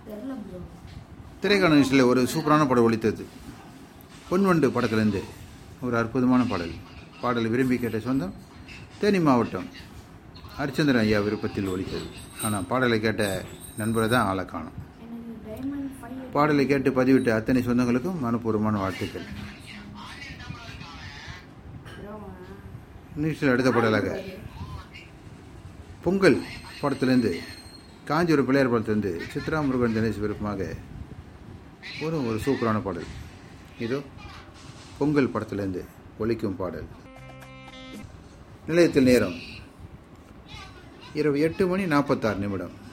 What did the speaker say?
தெரில ப்ரோ திரைக்கான நிகழ்ச்சியில் ஒரு சூப்பரான படம் ஒலித்தது பொன்வண்டு படத்துலேருந்து ஒரு அற்புதமான பாடல் பாடலை விரும்பி கேட்ட சொந்தம் தேனி மாவட்டம் ஹரிச்சந்திரன் ஐயா விருப்பத்தில் ஒலித்தது ஆனால் பாடலை கேட்ட நண்பரை தான் ஆளை காணும் எனக்கு டைமண்ட் ஃபைவ் பாடலை கேட்டு பதிவிட்ட அத்தனை சொந்தங்களுக்கும் மனப்பூர்வமான வாழ்த்துக்கள் ப்ரோ நிகழ்ச்சியில் அடுத்த பாடலாக பொங்கல் படத்துலேருந்து காஞ்சிபுரம் பிள்ளையார் படத்துலேருந்து சித்ரா முருகன் தினேஷ் விருப்பமாக ஒரு ஒரு சூப்பரான பாடல் இதோ பொங்கல் படத்துலேருந்து ஒலிக்கும் பாடல் நிலையத்தில் நேரம் இரவு எட்டு மணி நாற்பத்தாறு நிமிடம்